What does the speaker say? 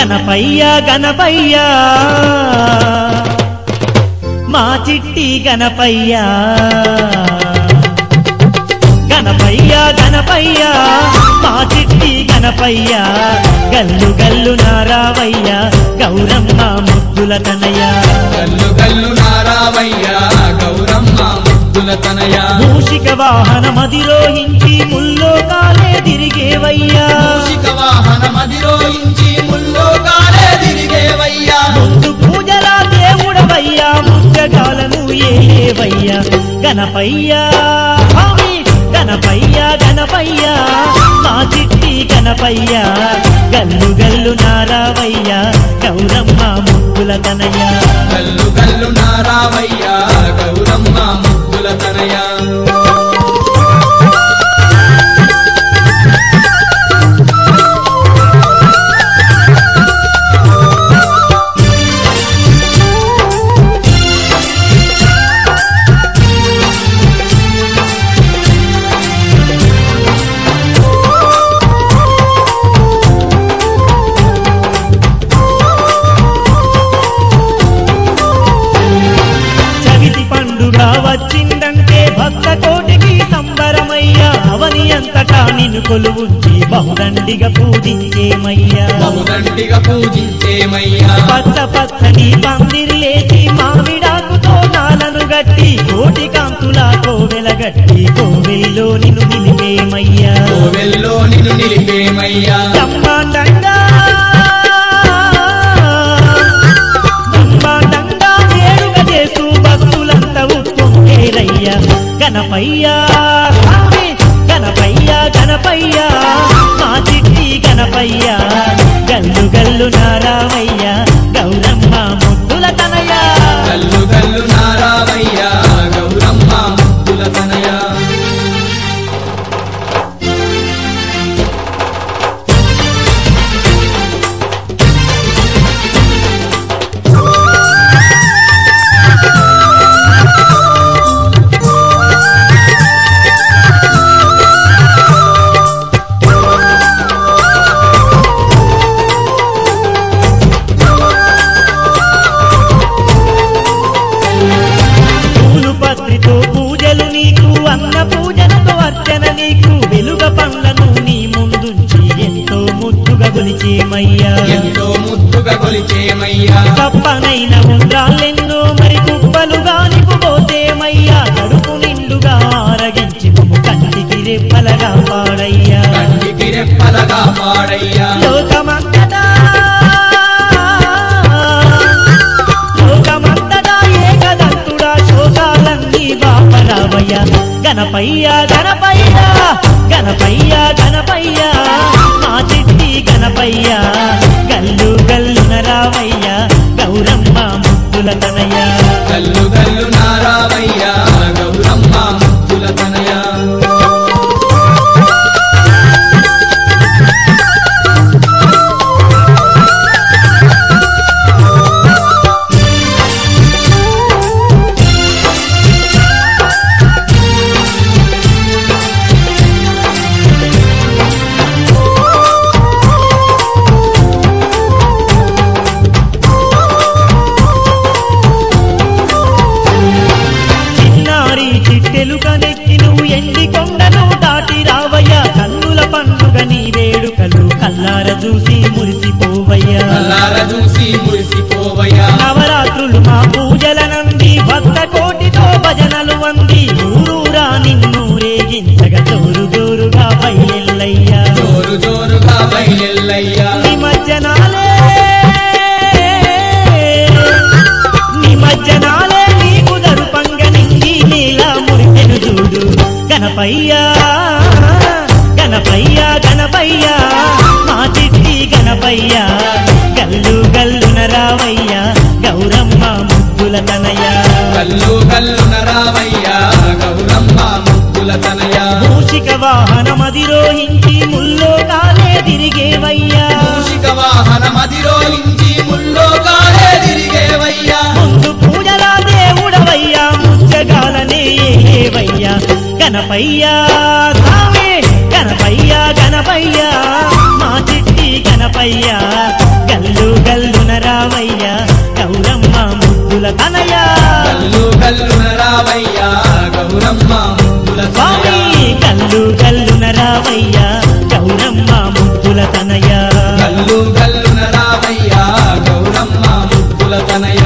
గణపయ్య గణపయ్య మా చిట్టి గణపయ్య గణపయ్య గణపయ్య మా చిట్టి గణపయ్య గల్లు గల్లు నారావయ్య గౌరమ్మ ముద్దుల తనయ గల్లు గల్లు నారావయ్య గౌరమ్మ ముద్దుల తనయ మూషిక వాహనమదిరోహించి ముల్లోకాలే తిరిగేవయ్యా మూషిక వాహనమదిరోహించి ముల్లోకాలే తిరిగేవయ్యా ముందు పూజల దేవుడవయ్యా ముచ్చగాలను ఏవయ్యా గణపయ్యా స్వామి గణపయ్య గణపయ్య మా చిట్టి గణపయ్య గల్లు గల్లు నారావయ్య గౌరమ్మ ముద్దుల తనయ గల్లు గల్లు నారావయ్య గౌరమ్మ ముద్దుల తనయ చవితి పండుగ వచ్చిందంటే భక్త కోటికి సంబరమయ్యా అవని అంతటా నిన్ను కొలువుంచి బహుదండిగా పూజించేమయ్యా బహుదండిగా పూజించేమయ్యా పచ్చ పచ్చని పందిర్లేసి మామిడాకుతో నాలను గట్టి కోటి కాంతుల కోవెలగట్టి కోవెలిలో నిన్ను నిలిపేమయ్యా కోవెల్లో నిన్ను నిలిపేమయ్యా బ్రహ్మాండంగా బ్రహ్మాండంగా వేడుక చేస్తూ భక్తులంతా ఉప్పొంగేరయ్యా గణపయ్యా స్వామి గణపయ్య గణపయ్య మా చిట్టి గణపయ్య గల్లు గల్లు నారావయ్య గౌరమ్మ ముద్దుల తనయ గల్లు గల్లు నారావయ్య గౌరమ్మ ముద్దుల తనయ పూలు పత్రితో పూజలు నీకు అన్న పూజలతో అర్చన నీకు వెలుగ పండ్లను నీ ముందుంచి ఎంతో ముద్దుగా గొలిచేమయ్యా ఎంతో ముద్దుగా కొలిచేమయ్యా తప్పనైన ఉండ్రాళ్ళెన్నో మరి కుప్పలుగా నీకు పోతేమయ్యా కడుపు నిండుగా ఆరగించి మమ్ము కంటికి రెప్పలగా పాడయ్యా కంటికి రెప్పలగా పాడయ్యా లోకమంతటా లోకమంతటా ఏకదంతుడా శోకాలన్నీ బాపరావయ్య గణపయ్య గణపయ్య గణపయ్య గణపయ్య మా చిట్టి గణపయ్య గల్లు గల్లు నరావయ్య గౌరమ్మ ముద్దుల తనయ గల్లు గల్లు నారావయ్య గౌరమ్మ ముద్దుల తనయ చిన్నారి చిట్టెలుక నెక్కి నువ్వు ఎండి కొండను దాటి రావయ్యా కన్నుల పండుగ నీ వేడుకలు కల్లార చూసి మురిసిపోవయ్యా కల్లార చూసి మురిసిపోవయ్యా నవరాత్రులు మా పూజల నంది భక్త కోటితో భజనలు వంది ఊరూరా నిన్ను రేగించగ జోరు జోరుగా బయలెల్లయ్యా జోరు జోరుగా బయలెల్లయ్యా నిమజ్జనాలే నిమజ్జనాలే నీకు దరుపంగ నిండి నీలా మురిసెను చూడు గణపయ్యా గణపయ్య గణపయ్య మా చిట్టి గణపయ్య గల్లు గల్లు నరావయ్య గౌరమ్మ ముద్దుల తనయ గల్లు గల్లు నరావయ్య గౌరమ్మ ముద్దుల తనయ మూషిక వాహనమదిరోహించి ముల్లోకాలే తిరిగేవయ్యా మూషిక వాహనమదిరోహించి ముల్లోకాలే తిరిగేవయ్యా ముందు పూజల దేవుడవయ్యా ముచ్చగాలనే ఏవయ్యా గణపయ్యా స్వామి గణపయ్యా గణపయ్యా మా చిట్టి గణపయ్యా గల్లు తనయ